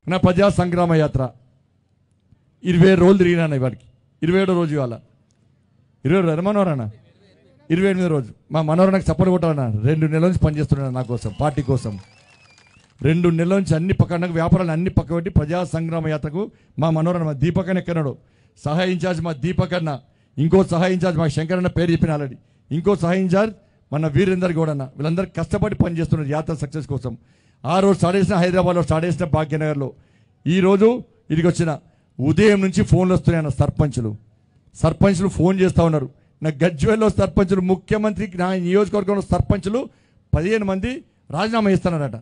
నా ప్రజా సంగ్రామ యాత్ర ఇరవై ఏడు రోజులు తిరిగినా ఇవాడికి ఇరవై ఏడో రోజు ఇవాళ ఇరవై ఏడు మనోహరణ ఇరవై ఎనిమిదో రోజు మా మనోహరణకు చప్పలు కొట్టాలన్నా రెండు నెలల నుంచి పనిచేస్తున్నాడు నా కోసం పార్టీ కోసం రెండు నెలల నుంచి అన్ని పక్కన వ్యాపారాలు అన్ని పక్క పెట్టి ప్రజా సంగ్రామ యాత్రకు మా మనోరణ మా దీపక్ అన్న ఎక్కన్నాడు సహాయ ఇన్ఛార్జ్ మా దీపక్ అన్న ఇంకో సహాయ ఇన్ఛార్జ్ మా శంకర్ అన్న పేరు చెప్పిన ఆల్రెడీ ఇంకో సహాయ ఇన్ఛార్జ్ మన వీరేందర్ గౌడ్ అన్న వీళ్ళందరూ కష్టపడి పనిచేస్తున్నారు యాత్ర సక్సెస్ కోసం ఆ రోజు స్టార్ట్ చేసిన హైదరాబాద్లో స్టార్ట్ చేసిన భాగ్యనగర్లో ఈ రోజు ఇదికి వచ్చిన ఉదయం నుంచి ఫోన్లు వస్తున్నాయి అన్న సర్పంచులు సర్పంచులు ఫోన్ చేస్తూ ఉన్నారు నా గజ్వేల్లో సర్పంచులు ముఖ్యమంత్రికి నా నియోజకవర్గంలో సర్పంచులు పదిహేను మంది రాజీనామా చేస్తున్నారట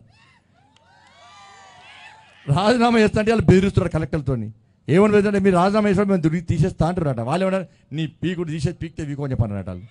రాజీనామా చేస్తా అంటే వాళ్ళు బెదిరిస్తున్నారు కలెక్టర్తో ఏమని బెదిరంటే మీరు రాజీనామా చేసినప్పుడు మేము దుడిగి తీసేస్తా అంటారట వాళ్ళు ఏమన్నారు నీ పీకుడు తీసేసి పీక్తే వీకో అని చెప్పన్నారట వాళ్ళు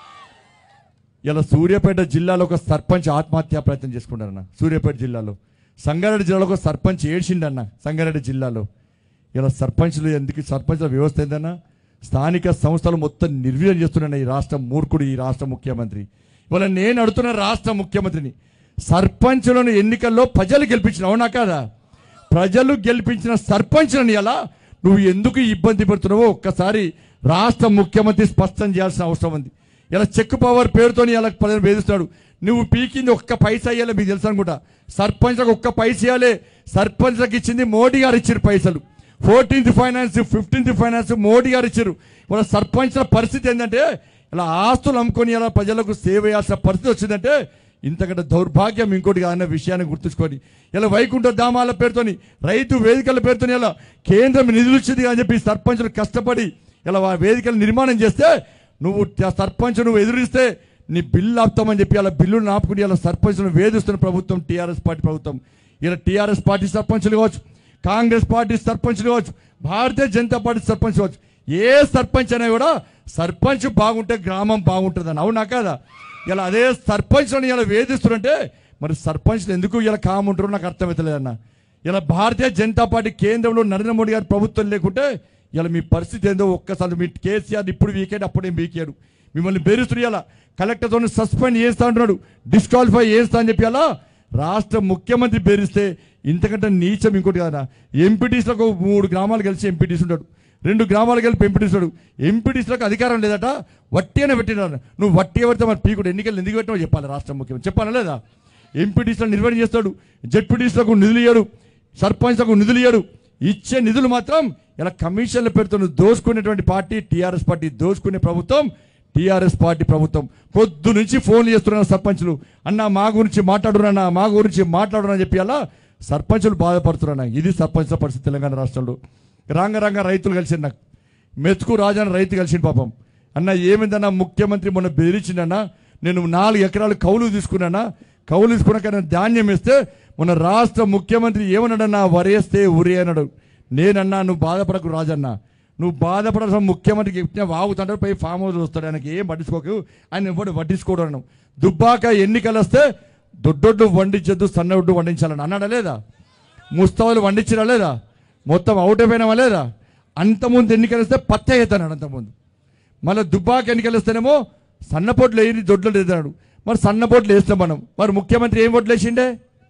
ఇలా సూర్యాపేట జిల్లాలో ఒక సర్పంచ్ ఆత్మహత్యా ప్రయత్నం చేసుకుంటారన్న సూర్యాపేట జిల్లాలో సంగారెడ్డి జిల్లాలో ఒక సర్పంచ్ ఏడ్చిండన్న సంగారెడ్డి జిల్లాలో ఇలా సర్పంచ్లు ఎందుకు సర్పంచ్ల వ్యవస్థ ఏందన్నా స్థానిక సంస్థలు మొత్తం నిర్వీర్యం చేస్తున్న ఈ రాష్ట్ర మూర్ఖుడు ఈ రాష్ట్ర ముఖ్యమంత్రి ఇవాళ నేను అడుగుతున్న రాష్ట్ర ముఖ్యమంత్రిని సర్పంచులను ఎన్నికల్లో ప్రజలు గెలిపించిన అవునా కాదా ప్రజలు గెలిపించిన సర్పంచ్లను ఎలా నువ్వు ఎందుకు ఇబ్బంది పెడుతున్నావో ఒక్కసారి రాష్ట్ర ముఖ్యమంత్రి స్పష్టం చేయాల్సిన అవసరం ఉంది ఇలా చెక్ పవర్ పేరుతోని ఇలా ప్రజలు వేధిస్తున్నాడు నువ్వు పీకింది ఒక్క పైసా ఇవ్వాలి మీకు తెలుసు అనుకుంటా సర్పంచ్లకు ఒక్క పైస ఇవ్వాలి సర్పంచ్లకు ఇచ్చింది మోడీ గారు ఇచ్చారు పైసలు fourteenth finance fifteenth finance Modi గారు ఇచ్చారు ఇలా సర్పంచ్ల పరిస్థితి ఏంటంటే ఇలా ఆస్తులు అమ్ముకొని ఇలా ప్రజలకు సేవ చేయాల్సిన పరిస్థితి వచ్చిందంటే ఇంతకంటే దౌర్భాగ్యం ఇంకోటి కాదన్న విషయాన్ని గుర్తుంచుకొని ఇలా వైకుంఠ ధామాల పేరుతోని రైతు వేదికల పేరుతోని ఇలా కేంద్రం నిధులు ఇచ్చింది అని చెప్పి సర్పంచులు కష్టపడి ఇలా ఆ వేదికలు నిర్మాణం చేస్తే నువ్వు ఆ సర్పంచ్ నువ్వు ఎదురిస్తే నీ బిల్లు ఆపుతామని చెప్పి అలా బిల్లును ఆపుకుని అలా సర్పంచ్ను వేధిస్తున్న ప్రభుత్వం టీఆర్ఎస్ పార్టీ ప్రభుత్వం ఇలా టీఆర్ఎస్ పార్టీ సర్పంచులు కావచ్చు కాంగ్రెస్ పార్టీ సర్పంచులు కావచ్చు భారతీయ జనతా పార్టీ సర్పంచ్ కావచ్చు ఏ సర్పంచ్ అయినా కూడా సర్పంచ్ బాగుంటే గ్రామం బాగుంటుందని అవునా కదా ఇలా అదే సర్పంచ్లను ఇలా వేధిస్తుంటే మరి సర్పంచ్లు ఎందుకు ఇలా కాముంటారో నాకు అర్థమవుతలేదన్న ఇలా భారతీయ జనతా పార్టీ కేంద్రంలో నరేంద్ర మోడీ గారి ప్రభుత్వం లేకుంటే ఇలా మీ పరిస్థితి ఏందో ఒక్కసారి మీ కేసీఆర్ ఇప్పుడు వీకాడు అప్పుడేం వీకాడు మిమ్మల్ని బెరుస్తున్నారు ఇలా కలెక్టర్తో సస్పెండ్ చేస్తా అంటున్నాడు డిస్క్వాలిఫై చేస్తా అని చెప్పి అలా రాష్ట్ర ముఖ్యమంత్రి బెదిరిస్తే ఇంతకంటే నీచం ఇంకోటి కదా ఎంపీటీస్లకు మూడు గ్రామాలు కలిసి ఎంపీటీస్ ఉంటాడు రెండు గ్రామాలు కలిపి ఎంపీటీస్ ఉంటాడు ఎంపీటీస్లకు అధికారం లేదట వట్టి అని పెట్టినాడు నువ్వు వట్టి ఎవరితో మరి పీకుడు ఎన్నికలు ఎందుకు పెట్టినావు చెప్పాలి రాష్ట్ర ముఖ్యమంత్రి చెప్పాలా లేదా ఎంపీటీస్లో నిర్వహణ చేస్తాడు జడ్పీటీస్లకు నిధులు ఇయ్యాడు సర్పంచ్లకు నిధులు ఇయ్యాడు ఇచ్చే నిధులు మాత్రం ఇలా కమిషన్ల పేరుతో దోసుకునేటువంటి పార్టీ టీఆర్ఎస్ పార్టీ దోసుకునే ప్రభుత్వం టీఆర్ఎస్ పార్టీ ప్రభుత్వం పొద్దు నుంచి ఫోన్లు చేస్తున్నారు సర్పంచులు అన్న మా గురించి మాట్లాడురన్నా మా గురించి మాట్లాడురని చెప్పి అలా సర్పంచులు బాధపడుతున్నా ఇది సర్పంచ్ల పరిస్థితి తెలంగాణ రాష్ట్రంలో రాంగ రాంగ రైతులు కలిసిండు నాకు మెతుకు రాజాన రైతు కలిసిండు పాపం అన్న ఏమైందన్నా ముఖ్యమంత్రి మొన్న బెదిరించిండన్నా నేను నాలుగు ఎకరాలు కౌలు తీసుకున్నానా కౌలు తీసుకున్నాక నేను ధాన్యం వేస్తే మొన్న రాష్ట్ర ముఖ్యమంత్రి ఏమన్నాడన్నా వరేస్తే ఉరి అన్నాడు నేనన్నా నువ్వు బాధపడకు రాజన్న నువ్వు బాధపడాల్సిన ముఖ్యమంత్రికి చెప్తే వాగుతుంటాడు పోయి ఫామ్ హౌస్ వస్తాడు ఆయనకి ఏం పట్టించుకోకు ఆయన ఎవడు పట్టించుకోడు అన్నాడు దుబ్బాక ఎన్నికలు వస్తే దొడ్డొడ్డు వండించద్దు సన్నొడ్డు వండించాలని అన్నాడా లేదా ముస్తవాలు వండించడా లేదా మొత్తం అవుట్ అయిపోయినావా లేదా అంతకుముందు ఎన్నికలు వస్తే పత్తే అవుతాడు అంతకుముందు మళ్ళీ దుబ్బాక ఎన్నికలు వస్తేనేమో సన్నపోట్లు వేయి దొడ్లు లేదన్నాడు మరి సన్నపోట్లు వేస్తాం మనం మరి ముఖ్యమంత్రి ఏం ఓట్లు వేసిండే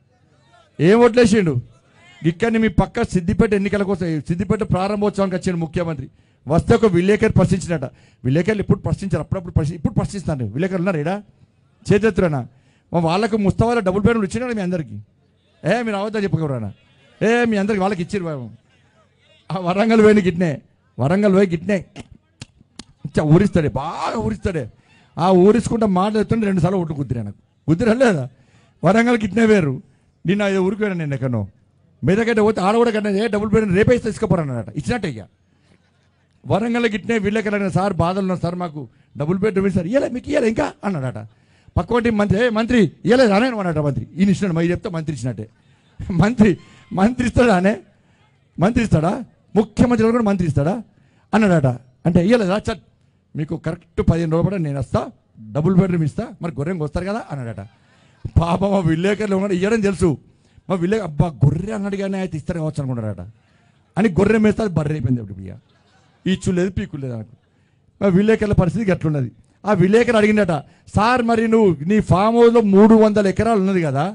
ఏం ఓట్లు వేసిండు ఇక్కడిని మీ పక్క సిద్దిపేట ఎన్నికల కోసం సిద్దిపేట ప్రారంభోత్సవానికి వచ్చిన ముఖ్యమంత్రి వస్తే ఒక విలేకరు ప్రశ్నించినట విలేకరులు ఇప్పుడు ప్రశ్నించారు అప్పుడప్పుడు ప్రశ్న ఇప్పుడు ప్రశ్నిస్తాను విలేకరులు ఉన్నారు ఇడా చేతెత్తురనా మా వాళ్ళకు ముస్తవాల డబుల్ బెడ్రూమ్ ఇచ్చినాడు మీ అందరికి ఏ మీరు అవద్దా చెప్పుకోరానా ఏ మీ అందరికి వాళ్ళకి ఇచ్చిరు బాబు ఆ వరంగల్ పోయిన గిట్నే వరంగల్ పోయి గిట్నే ఇచ్చా ఊరిస్తాడే బాగా ఊరిస్తాడే ఆ ఊరించుకుంటా మాట్లాడుతుంటే రెండు సార్లు ఒట్టు కుదిరా నాకు కుదిరా లేదా వరంగల్ గిట్నే వేరు నిన్న ఏదో ఊరికి పోయినా నేను ఎక్కడో మీదకైతే పోతే ఆడ కూడా కన్నా ఏ డబుల్ బెడ్ రేపే తీసుకుపోరానట ఇచ్చినట్టే ఇక వరంగల్ గిట్నే వీళ్ళకెళ్ళిన సార్ బాధలు ఉన్నారు సార్ మాకు డబుల్ బెడ్రూమ్ సార్ ఇయ్యలే మీకు ఇయ్యలే ఇంకా అన్నాడట పక్కోటి మంత్రి ఏ మంత్రి ఇయ్యలేదు అనే అన్నాడట మంత్రి ఈయన ఇచ్చినాడు మరి చెప్తే మంత్రి ఇచ్చినట్టే మంత్రి మంత్రి ఇస్తాడా అనే మంత్రి ఇస్తాడా ముఖ్యమంత్రి కూడా మంత్రి ఇస్తాడా అన్నాడట అంటే ఇయ్యలేదా చట్ మీకు కరెక్ట్ పదిహేను రోజులు పడ నేను వస్తా డబుల్ బెడ్రూమ్ ఇస్తా మరి గొర్రెంకి వస్తారు కదా అన్నాడట పాప మా విలేకరులు ఉన్నాడు ఇయ్యడం తెలుసు మా విలే అబ్బా గొర్రె అన్నాడు కానీ అయితే ఇస్తారు కావచ్చు అనుకుంటారట అని గొర్రె మేస్తే అది బర్రె అయిపోయింది అప్పుడు ఇక ఇచ్చులేదు పీకులేదు నాకు ఆ విలేకరుల పరిస్థితి గట్లున్నది ఆ విలేకరు అడిగిందట సార్ మరి నువ్వు నీ ఫామ్ హౌస్లో మూడు వందల ఎకరాలు ఉన్నది కదా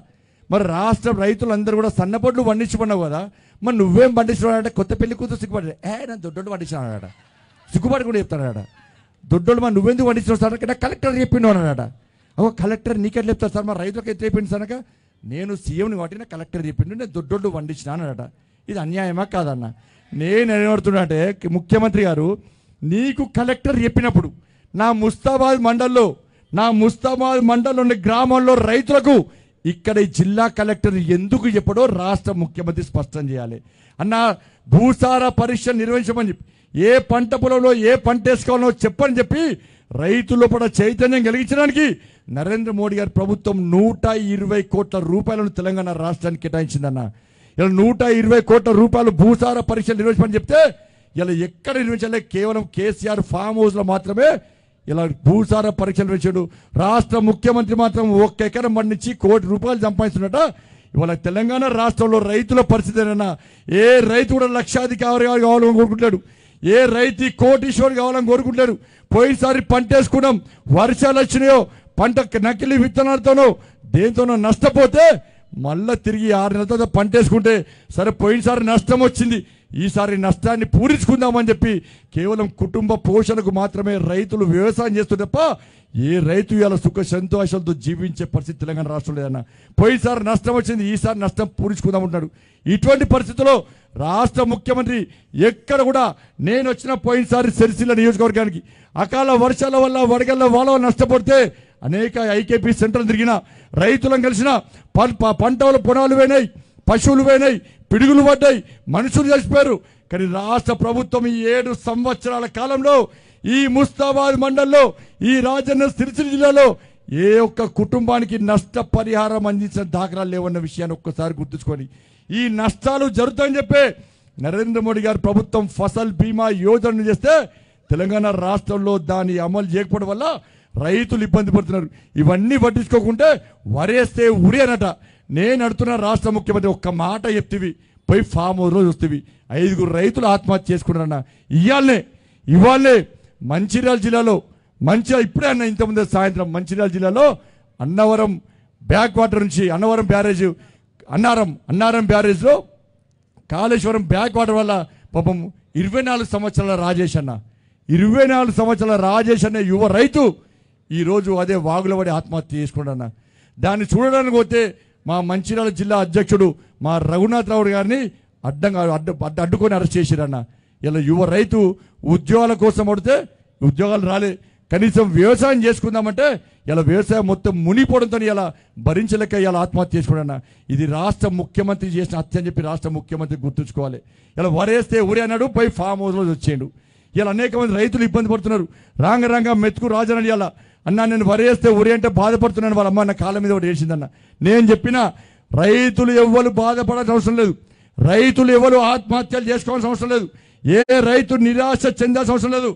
మరి రాష్ట్ర రైతులందరూ కూడా సన్నపొడ్లు పండించుకున్నావు కదా మరి నువ్వేం పండించినావు అంటే కొత్త పెళ్లి కూతురు సిగ్గుపడి ఏ నేను దొడ్డోడు పండించినాడట సిగ్గుపడి కూడా చెప్తాడట దొడ్డోడు మరి నువ్వెందుకు పండించినావు సార్ అంటే కలెక్టర్ చెప్పిండు అన్నాడట అవ కలెక్టర్ నీకెట్లా చెప్తారు సార్ మా రైతులకు ఎత్తి చెప్పింది సార్ అనగా నేను సీఎంని కాబట్టి నాకు కలెక్టర్ చెప్పిండు నేను దొడ్డోళ్ళు పండించిన అన్నాడట ఇది అన్యాయమా కాదన్న నేను ఏమడుతున్నా అంటే ముఖ్యమంత్రి గారు నీకు కలెక్టర్ చెప్పినప్పుడు నా ముస్తాబాద్ మండల్లో నా ముస్తాబాద్ మండలంలో ఉన్న గ్రామాల్లో రైతులకు ఇక్కడ ఈ జిల్లా కలెక్టర్ ఎందుకు చెప్పడో రాష్ట్ర ముఖ్యమంత్రి స్పష్టం చేయాలి అన్న భూసార పరీక్ష నిర్వహించమని చెప్పి ఏ పంట పొలంలో ఏ పంట వేసుకోవాలో చెప్పని చెప్పి రైతుల కూడా చైతన్యం కలిగించడానికి నరేంద్ర మోడీ గారి ప్రభుత్వం నూట ఇరవై కోట్ల రూపాయలను తెలంగాణ రాష్ట్రానికి కేటాయించిందన్న ఇలా నూట ఇరవై కోట్ల రూపాయలు భూసార పరీక్షలు నిర్వహించమని చెప్తే ఇలా ఎక్కడ నిర్వహించలే కేవలం కేసీఆర్ ఫామ్ హౌస్ లో మాత్రమే ఇలా భూసార పరీక్షలు నిర్వహించాడు రాష్ట్ర ముఖ్యమంత్రి మాత్రం ఒక్క ఎకరం పండించి కోటి రూపాయలు సంపాదిస్తున్నట ఇవాళ తెలంగాణ రాష్ట్రంలో రైతుల పరిస్థితి ఏదైనా ఏ రైతు కూడా లక్షాధికారి కావాలని కోరుకుంటాడు ఏ రైతు కోటీశ్వరు కావాలని కోరుకుంటాడు పోయినసారి పంట వేసుకున్నాం వర్షాలు వచ్చినాయో పంట నకిలీ విత్తనాలతోనో దేంతోనో నష్టపోతే మళ్ళా తిరిగి ఆరు నెలల తర్వాత పంట వేసుకుంటే సరే పోయినసారి నష్టం వచ్చింది ఈసారి నష్టాన్ని పూరించుకుందామని చెప్పి కేవలం కుటుంబ పోషణకు మాత్రమే రైతులు వ్యవసాయం చేస్తూ తప్ప ఏ రైతు ఇలా సుఖ సంతోషాలతో జీవించే పరిస్థితి తెలంగాణ రాష్ట్రంలో లేదన్న పోయినసారి నష్టం వచ్చింది ఈసారి నష్టం పూరించుకుందాం అంటున్నాడు ఇటువంటి పరిస్థితుల్లో రాష్ట్ర ముఖ్యమంత్రి ఎక్కడ కూడా నేను వచ్చిన పోయినసారి సిరిసిల్ల నియోజకవర్గానికి అకాల వర్షాల వల్ల వడగళ్ళ వాళ్ళ వల్ల నష్టపడితే అనేక ఐకేపీ సెంటర్లు తిరిగిన రైతులను కలిసిన ప- ప- పంటలు పొలాలు పోయినాయి పశువులు పోయినాయి పిడుగులు పడ్డాయి మనుషులు చచ్చిపోయారు కానీ రాష్ట్ర ప్రభుత్వం ఈ ఏడు సంవత్సరాల కాలంలో ఈ ముస్తాబాద్ మండల్లో ఈ రాజన్న సిరిసిల్ల జిల్లాలో ఏ ఒక్క కుటుంబానికి నష్టపరిహారం అందించిన దాఖలాలు లేవన్న విషయాన్ని ఒక్కసారి గుర్తుంచుకొని ఈ నష్టాలు జరుగుతాయని చెప్పే నరేంద్ర మోడీ గారు ప్రభుత్వం ఫసల్ బీమా యోజనను చేస్తే తెలంగాణ రాష్ట్రంలో దాన్ని అమలు చేయకపోవడం వల్ల రైతులు ఇబ్బంది పడుతున్నారు ఇవన్నీ పట్టించుకోకుంటే వరేస్తే ఉరి అనట నేను అడుగుతున్న రాష్ట్ర ముఖ్యమంత్రి ఒక్క మాట చెప్తివి పోయి ఫామ్ హౌస్లో చూస్తేవి ఐదుగురు రైతులు ఆత్మహత్య చేసుకున్నారన్న ఇవాళనే ఇవాళనే మంచిర్యాల జిల్లాలో మంచిర్యాల ఇప్పుడే అన్న ఇంతకుముందు సాయంత్రం మంచిర్యాల జిల్లాలో అన్నవరం బ్యాక్ వాటర్ నుంచి అన్నవరం బ్యారేజ్ అన్నారం అన్నారం బ్యారేజ్లో కాళేశ్వరం బ్యాక్ వాటర్ వల్ల పాపం ఇరవై నాలుగు సంవత్సరాల రాజేష్ అన్న ఇరవై నాలుగు సంవత్సరాల రాజేష్ అనే యువ రైతు ఈరోజు అదే వాగుల పడి ఆత్మహత్య చేసుకున్నాడన్న దాన్ని చూడడానికి పోతే మా మంచిర్యాల జిల్లా అధ్యక్షుడు మా రఘునాథ్ రావు గారిని అడ్డంగా అడ్డు అడ్డు అడ్డుకొని అరెస్ట్ చేసిరన్న ఇలా యువ రైతు ఉద్యోగాల కోసం పడితే ఉద్యోగాలు రాలే కనీసం వ్యవసాయం చేసుకుందామంటే ఇలా వ్యవసాయం మొత్తం మునిపోవడంతో ఇలా భరించలేక ఇలా ఆత్మహత్య చేసుకున్నా ఇది రాష్ట్ర ముఖ్యమంత్రి చేసిన హత్య అని చెప్పి రాష్ట్ర ముఖ్యమంత్రి గుర్తుంచుకోవాలి ఇలా వరేస్తే ఊరే అన్నాడు పై ఫామ్ హౌస్లో వచ్చేయండు ఇలా అనేక మంది రైతులు ఇబ్బంది పడుతున్నారు రాంగ రాంగ మెతుకు రాజనని ఇలా అన్నా నేను వరేస్తే ఊరి అంటే బాధపడుతున్నాను వాళ్ళ అమ్మ నా కాళ్ళ మీద ఒకటి వేసిందన్న నేను చెప్పిన రైతులు ఎవ్వరు బాధపడాల్సిన అవసరం లేదు రైతులు ఎవరు ఆత్మహత్యలు చేసుకోవాల్సిన అవసరం లేదు ఏ రైతు నిరాశ చెందాల్సిన అవసరం లేదు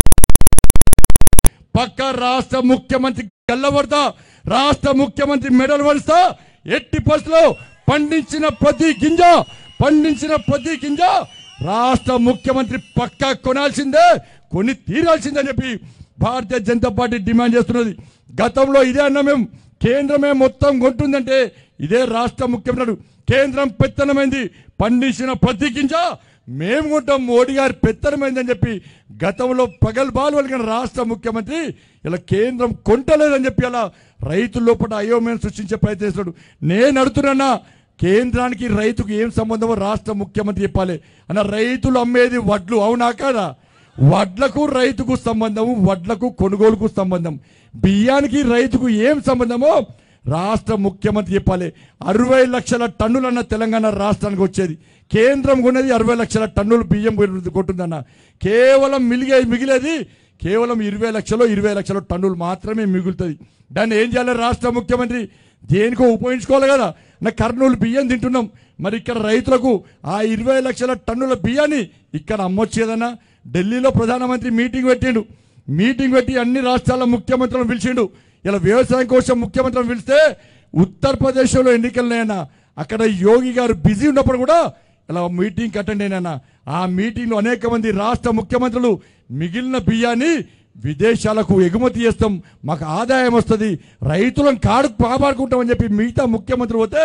పక్క రాష్ట్ర ముఖ్యమంత్రి గల్లబడతా రాష్ట్ర ముఖ్యమంత్రి మెడల్ వలుస్తా ఎట్టి పరిస్థితుల్లో పండించిన ప్రతి గింజ పండించిన ప్రతి గింజ రాష్ట్ర ముఖ్యమంత్రి పక్కా కొనాల్సిందే కొని తీరాల్సిందని చెప్పి భారతీయ జనతా పార్టీ డిమాండ్ చేస్తున్నది గతంలో ఇదే అన్న మేము కేంద్రమే మొత్తం కొంటుందంటే ఇదే రాష్ట్ర ముఖ్యమంత్రి కేంద్రం పెత్తనమైంది పండించిన ప్రతి గింజ మేము కొంటాం మోడీ గారి పెత్తనమైందని చెప్పి గతంలో పగల్బాలు వలిగిన రాష్ట్ర ముఖ్యమంత్రి ఇలా కేంద్రం కొంటలేదని చెప్పి అలా రైతుల లోపల అయోమయం సృష్టించే ప్రయత్నిస్తున్నాడు నేను అడుగుతున్నా కేంద్రానికి రైతుకు ఏం సంబంధమో రాష్ట్ర ముఖ్యమంత్రి చెప్పాలి అన్న రైతులు అమ్మేది వడ్లు అవునా కాదా వడ్లకు రైతుకు సంబంధము వడ్లకు కొనుగోలుకు సంబంధం బియ్యానికి రైతుకు ఏం సంబంధమో రాష్ట్ర ముఖ్యమంత్రి చెప్పాలి అరవై లక్షల టన్నులన్న తెలంగాణ రాష్ట్రానికి వచ్చేది కేంద్రం కొనేది అరవై లక్షల టన్నులు బియ్యం కొను- కొంటుందన్న కేవలం మిలిగే మిగిలేది కేవలం ఇరవై లక్షలు ఇరవై లక్షల టన్నులు మాత్రమే మిగులుతుంది దాన్ని ఏం చేయాలి రాష్ట్ర ముఖ్యమంత్రి దేనికో ఉపయోగించుకోవాలి కదా నా కర్నూలు బియ్యం తింటున్నాం మరి ఇక్కడ రైతులకు ఆ ఇరవై లక్షల టన్నుల బియ్యాన్ని ఇక్కడ అమ్మొచ్చేదన్నా ఢిల్లీలో ప్రధానమంత్రి మీటింగ్ పెట్టిండు మీటింగ్ పెట్టి అన్ని రాష్ట్రాల ముఖ్యమంత్రులను పిలిచిండు ఇలా వ్యవసాయం కోసం ముఖ్యమంత్రులను పిలిస్తే ఉత్తరప్రదేశ్లో ఎన్నికలనైనా అక్కడ యోగి గారు బిజీ ఉన్నప్పుడు కూడా ఇలా మీటింగ్ అటెండ్ అయినా ఆ మీటింగ్లో అనేక మంది రాష్ట్ర ముఖ్యమంత్రులు మిగిలిన బియ్యాన్ని విదేశాలకు ఎగుమతి చేస్తాం మాకు ఆదాయం వస్తుంది రైతులను కాడు కాపాడుకుంటామని చెప్పి మిగతా ముఖ్యమంత్రి పోతే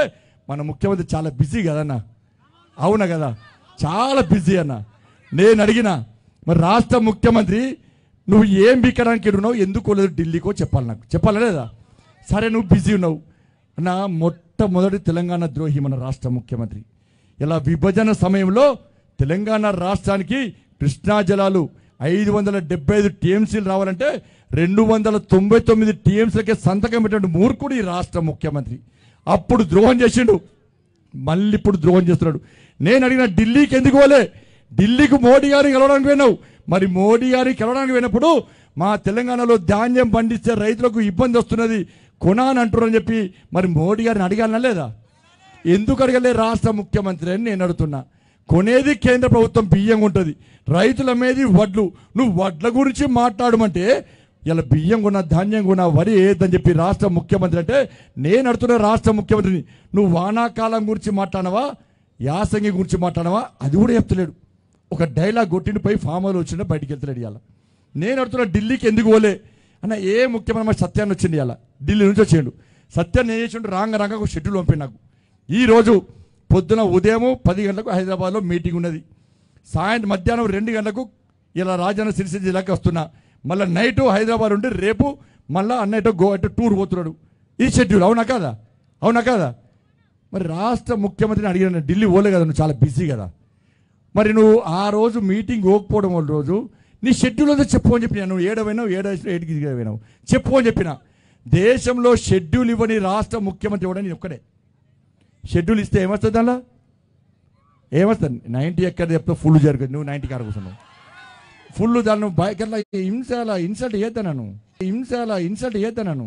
మన ముఖ్యమంత్రి చాలా బిజీ కదన్నా అవునా కదా చాలా బిజీ అన్న నేను అడిగిన మరి రాష్ట్ర ముఖ్యమంత్రి నువ్వు ఏం బిక్కడానికి ఉన్నావు ఎందుకో లేదు ఢిల్లీకో చెప్పాలి నాకు చెప్పాలా లేదా సరే నువ్వు బిజీ ఉన్నావు అన్న మొట్టమొదటి తెలంగాణ ద్రోహి మన రాష్ట్ర ముఖ్యమంత్రి ఇలా విభజన సమయంలో తెలంగాణ రాష్ట్రానికి కృష్ణా జలాలు ఐదు వందల డెబ్బై ఐదు టీఎంసీలు రావాలంటే రెండు వందల తొంభై తొమ్మిది టీఎంసీలకే సంతకం పెట్టిన మూర్ఖుడు ఈ రాష్ట్ర ముఖ్యమంత్రి అప్పుడు ద్రోహం చేసిండు మళ్ళీ ఇప్పుడు ద్రోహం చేస్తున్నాడు నేను అడిగిన ఢిల్లీకి ఎందుకు పోలే ఢిల్లీకి మోడీ గారిని కలవడానికి పోయినావు మరి మోడీ గారిని కలవడానికి పోయినప్పుడు మా తెలంగాణలో ధాన్యం పండిస్తే రైతులకు ఇబ్బంది వస్తున్నది కొనా అని అంటున్నారని చెప్పి మరి మోడీ గారిని అడగాలనా లేదా ఎందుకు అడగలే రాష్ట్ర ముఖ్యమంత్రి అని నేను అడుగుతున్నా కొనేది కేంద్ర ప్రభుత్వం బియ్యం ఉంటుంది రైతుల మీది వడ్లు నువ్వు వడ్ల గురించి మాట్లాడమంటే ఇలా బియ్యం కొన్న ధాన్యం కొన్న వరి ఏదని చెప్పి రాష్ట్ర ముఖ్యమంత్రి అంటే నేను అడుగుతున్న రాష్ట్ర ముఖ్యమంత్రిని నువ్వు వానాకాలం గురించి మాట్లాడవా యాసంగి గురించి మాట్లాడవా అది కూడా చెప్తలేడు ఒక డైలాగ్ కొట్టిండి పోయి ఫామ్ హౌస్ వచ్చిండే బయటికి వెళ్తలేడు ఇవాళ నేను అడుగుతున్నా ఢిల్లీకి ఎందుకు పోలే అన్న ఏ ముఖ్యమైన మా సత్యాన్ని వచ్చింది ఇవాళ ఢిల్లీ నుంచి వచ్చేయండు సత్యాన్ని ఏం చేసిండు రాంగ రాంగ ఒక షెడ్యూల్ పంపి నాకు ఈ రోజు పొద్దున ఉదయం పది గంటలకు హైదరాబాద్లో మీటింగ్ ఉన్నది సాయంత్రం మధ్యాహ్నం రెండు గంటలకు ఇలా రాజన్న సిరిసిల్ల జిల్లాకి వస్తున్నా మళ్ళీ నైట్ హైదరాబాద్ ఉండి రేపు మళ్ళీ అన్నట్టు గో అంటే టూర్ పోతున్నాడు ఈ షెడ్యూల్ అవునా కాదా అవునా కాదా మరి రాష్ట్ర ముఖ్యమంత్రిని అడిగిన ఢిల్లీ పోలే కదా నువ్వు చాలా బిజీ కదా మరి నువ్వు ఆ రోజు మీటింగ్ పోకపోవడం వల్ల రోజు నీ షెడ్యూల్ అంతా చెప్పు అని చెప్పిన నువ్వు ఏడవైనావు ఏడ ఏడికి పోయినావు చెప్పు అని చెప్పిన దేశంలో షెడ్యూల్ ఇవ్వని రాష్ట్ర ముఖ్యమంత్రి ఇవ్వడం నేను ఒక్కడే షెడ్యూల్ ఇస్తే ఏమొస్తుంది అలా ఏమొస్తుంది నైంటీ ఎక్కడ చెప్తే ఫుల్ జరుగుతుంది నువ్వు నైంటీ కాడ కూర్చున్నావు ఫుల్ దాన్ని నువ్వు బయకల్లా హింసాల ఇన్సల్ట్ చేద్దాను హింసాల ఇన్సల్ట్ చేద్దాను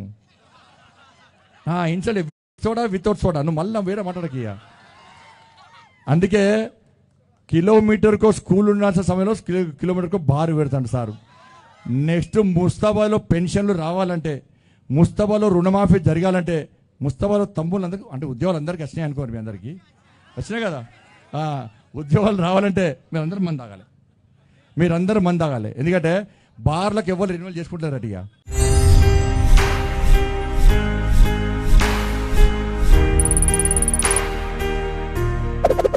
ఇన్సల్ట్ సోడా వితౌట్ సోడా నువ్వు మళ్ళీ వేరే మాట్లాడకి ఇక. అందుకే కిలోమీటర్కో స్కూల్ ఉండాల్సిన సమయంలో కిలో- కిలోమీటర్కో బారు పెడతాడు సారు నెక్స్ట్ ముస్తాబాలో పెన్షన్లు రావాలంటే ముస్తాబాలో రుణమాఫీ జరగాలంటే ముస్తాబాలో తమ్ముళ్ళందరికీ అంటే ఉద్యోగాలు అందరికీ వచ్చినాయి అనుకోరు మీ అందరికీ వచ్చినాయి కదా ఆ, ఉద్యోగాలు రావాలంటే మీరందరూ మంది తాగాలి మీరందరూ మంది తాగాలి ఎందుకంటే బార్లకు ఎవరు రెన్యువల్ చేసుకుంటారు అటుగా